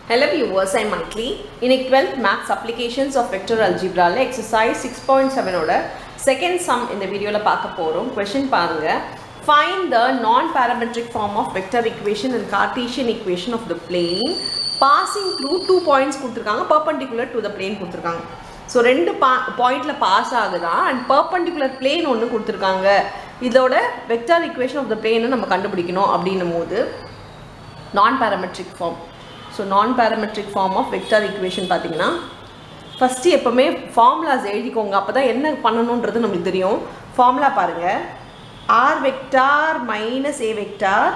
Hello viewers, I'm Maitli. In 12th Maths Applications of Vector Algebra ல exercise 6.7 ஓட second sum இந்த வீடியோல பார்க்க போறோம் question பாருங்க find the non-parametric form of vector equation and Cartesian equation of the plane passing through two points கொடுத்துருக்காங்க perpendicular to the plane கொடுத்துருக்காங்க so ரெண்டு பா பாயிண்டில் பாஸ் ஆகுதா அண்ட் பர்பண்டிகுலர் பிளேன் ஒன்று கொடுத்துருக்காங்க இதோட வெக்டார் equation ஆஃப் த பிளேனை நம்ம கண்டுபிடிக்கணும் அப்படின்னும் போது non parametric form so non parametric form of vector equation பார்த்தீங்கன்னா ஃபஸ்ட்டு எப்போவுமே ஃபார்முலாஸ் எழுதிக்கோங்க அப்போ தான் என்ன பண்ணணுன்றது நம்மளுக்கு தெரியும் ஃபார்முலா பாருங்கள் R vector minus A vector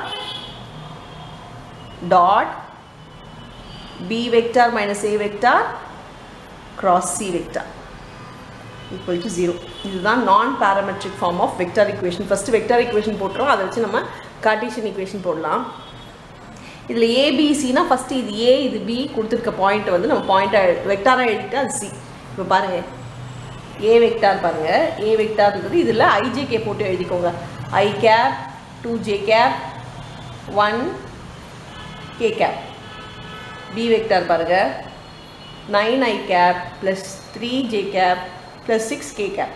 dot B vector minus A vector cross C vector equal to zero இதுதான் non parametric form of vector equation first vector equation போட்டுரும் அதை வச்சு நம்ம கார்டீஷியன் ஈக்குவேஷன் போடலாம் இதில் ஏபிசினா ஃபஸ்ட்டு இது ஏ இது பி கொடுத்துருக்க பாயிண்ட்டை வந்து நம்ம பாயிண்ட்டாக வெக்டாராக எழுதிட்டு அது சி இப்போ பாருங்கள் ஏ வெக்டார் பாருங்கள் ஏ வெக்டார்ன்றது இதில் ஐஜேகே போட்டு எழுதிக்கோங்க I cap two J cap one K cap B vector பாருங்கள் nine I cap plus three J cap plus six K cap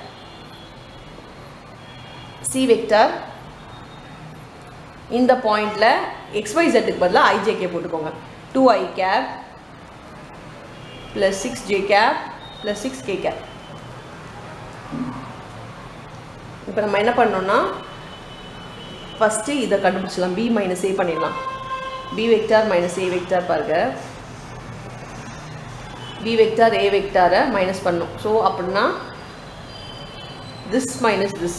C vector இந்த பாயிண்டில் எக்ஸ்ஒய் ஜெட்டுக்கு பதிலாக ஐஜேகே போட்டுக்கோங்க two I cap plus six J cap plus six K cap இப்போ நம்ம என்ன பண்ணோம்னா ஃபஸ்ட்டு இதை கண்டுபிடிச்சலாம் பி மைனஸ் ஏ பண்ணிடலாம் B vector minus A vector பாருங்க பி வெக்டார் ஏ வெக்டாரை மைனஸ் பண்ணும் ஸோ அப்படின்னா this minus this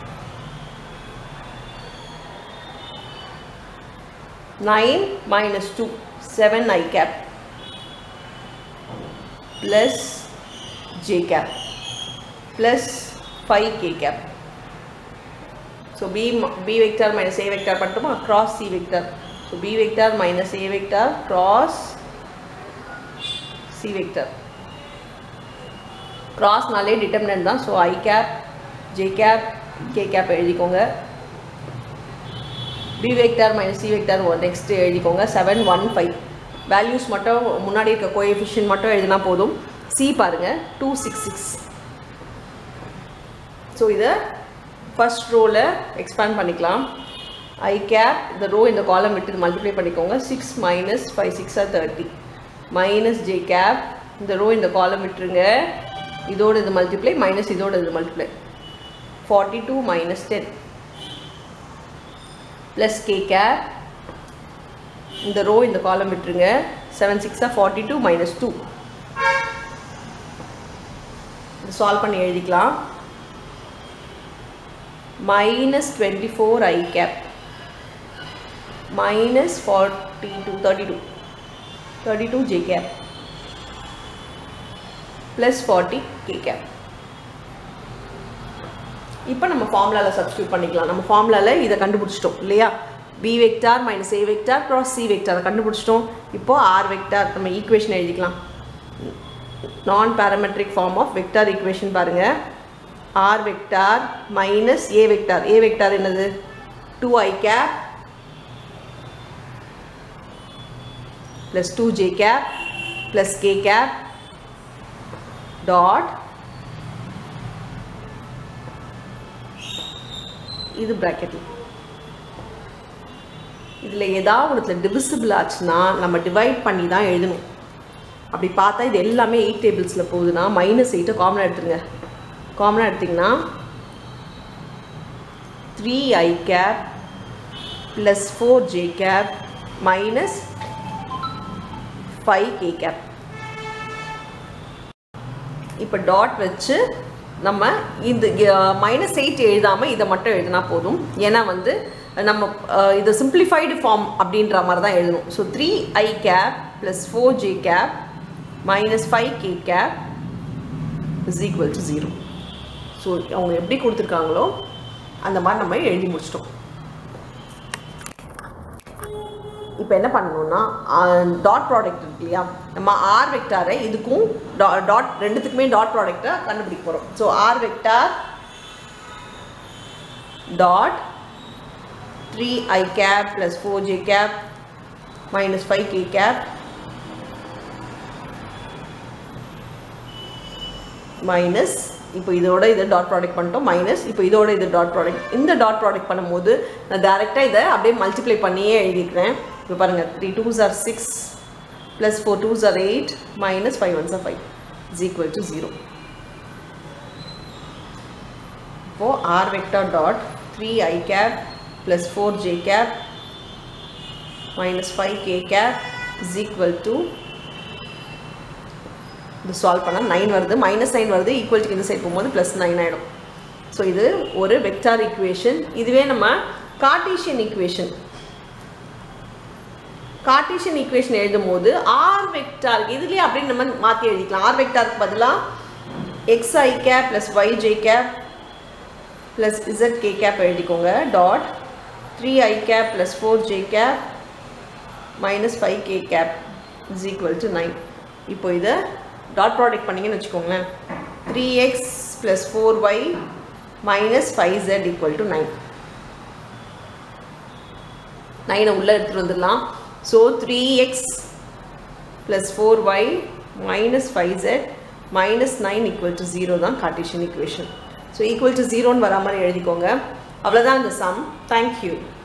nine minus two seven I cap plus J cap plus five K cap so B B vector minus A vector பண்ணட்டுமா cross C vector so B vector minus A vector cross C vector க்ராஸ்னாலே determinant தான் so I cap J cap K cap எழுதிக்கோங்க B vector minus C vector next எழுதிக்கோங்க seven one five values மட்டும் முன்னாடி இருக்க coefficient மட்டும் எழுதினா போதும் சி பாருங்கள் டூ சிக்ஸ் சிக்ஸ் ஸோ இதை ஃபஸ்ட் ரோவில் எக்ஸ்பேண்ட் பண்ணிக்கலாம் ஐ கேப் இந்த ரோ இந்த காலம் விட்டு மல்டிப்ளை பண்ணிக்கோங்க சிக்ஸ் மைனஸ் ஃபைவ் சிக்ஸாக தேர்ட்டி மைனஸ் ஜே கேப் இந்த ரோ இந்த காலம் விட்டுருங்க இதோட இது மல்டிப்ளை மைனஸ் இதோட இது multiply forty two minus ten plus K cap இந்த ரோ இந்த காலம் விட்டுருங்க செவன் சிக்ஸாக ஃபார்ட்டி டூ மைனஸ் டூ இது சால்வ் பண்ணி எழுதிக்கலாம் minus twenty four I cap minus forty two thirty two thirty two J cap plus forty K cap இப்போ நம்ம ஃபார்முலாவில் சப்ஸ்டியூட் பண்ணிக்கலாம் நம்ம ஃபார்முலாவில் இதை கண்டுபிடிச்சிட்டோம் இல்லையா B vector minus A vector cross C vector கண்டுபிடிச்சிட்டோம் இப்போது ஆர் வெக்டார் நம்ம ஈக்குவேஷன் எழுதிக்கலாம் non parametric form of vector equation பாருங்கள் R vector minus A vector A vector என்னது two I cap plus two J cap plus K cap dot இது ப்ராக்கெட்டில் இதில் ஏதாவது ஒருத்துல டிவிசிபிள் ஆச்சுன்னா நம்ம டிவைட் பண்ணி தான் எழுதணும் அப்படி பார்த்தா இது எல்லாமே எயிட் டேபிள்ஸில் போகுதுன்னா மைனஸ் எயிட்டை காமனாக எடுத்துருங்க காமனாக எடுத்திங்கன்னா த்ரீ ஐ cap plus four J cap minus five K cap இப்போ டாட் வச்சு நம்ம இந்த மைனஸ் எயிட் எழுதாமல் இதை மட்டும் எழுதினா போதும் ஏன்னா வந்து நம்ம இது சிம்பிளிஃபைடு ஃபார்ம் அப்படின்ற மாதிரி தான் எழுதணும் so three I cap plus four J cap minus five K cap is equal to zero so அவங்க எப்படி கொடுத்துருக்காங்களோ அந்த மாதிரி நம்ம எழுதி முடிச்சிட்டோம் இப்போ என்ன பண்ணணும்னா டாட் ப்ராடக்ட் இருக்கு இல்லையா நம்ம ஆர் வெக்டாரை இதுக்கும் டாட் ரெண்டுத்துக்குமே டாட் ப்ராடக்டை கண்டுபிடிக்க போகிறோம் so R vector dot three ஐ cap plus four J cap minus five K cap minus இப்போ இதோட இதை டாட் ப்ராடக்ட் பண்ணிட்டோம் மைனஸ் இப்போ இதோட இது டாட் ப்ராடக்ட் இந்த டாட் ப்ராடக்ட் பண்ணும்போது நான் டேரெக்டாக இதை அப்படியே மல்டிப்ளை பண்ணியே எழுதிக்கிறேன் இப்போ பாருங்கள் three twos are six plus four twos are eight minus five ones are five is equal to zero இப்போது R vector dot three I cap plus four J cap minus five K cap is equal to இது solve பண்ணால் nine வருது minus nine வருது equal இந்த side போகும்போது plus nine ஆகிடும் so இது ஒரு வெக்டார் ஈக்குவேஷன் இதுவே நம்ம கார்டீஷியன் ஈக்குவேஷன் கார்டீஷியன் ஈக்குவேஷன் எழுதும் போது ஆர் வெக்டார் இதுலேயே அப்படின்னு நம்ம மாற்றி எழுதிக்கலாம் ஆர் வெக்டாருக்கு பதிலாக x i cap plus y j cap plus z k cap எழுதிக்கோங்க dot three I cap plus four J cap minus five K cap is equal to nine இப்போ இதை டாட் ப்ராடக்ட் பண்ணிங்கன்னு வச்சுக்கோங்களேன் three x plus four y minus five z equal to nine நைனை உள்ளே எடுத்துகிட்டு வந்துடலாம் so three x plus four y minus five z minus nine equal to zero தான் Cartesian equation so equal to ஜீரோன்னு வரா மாதிரி எழுதிக்கோங்க அவ்வளோதான் இந்த சம் தேங்க்யூ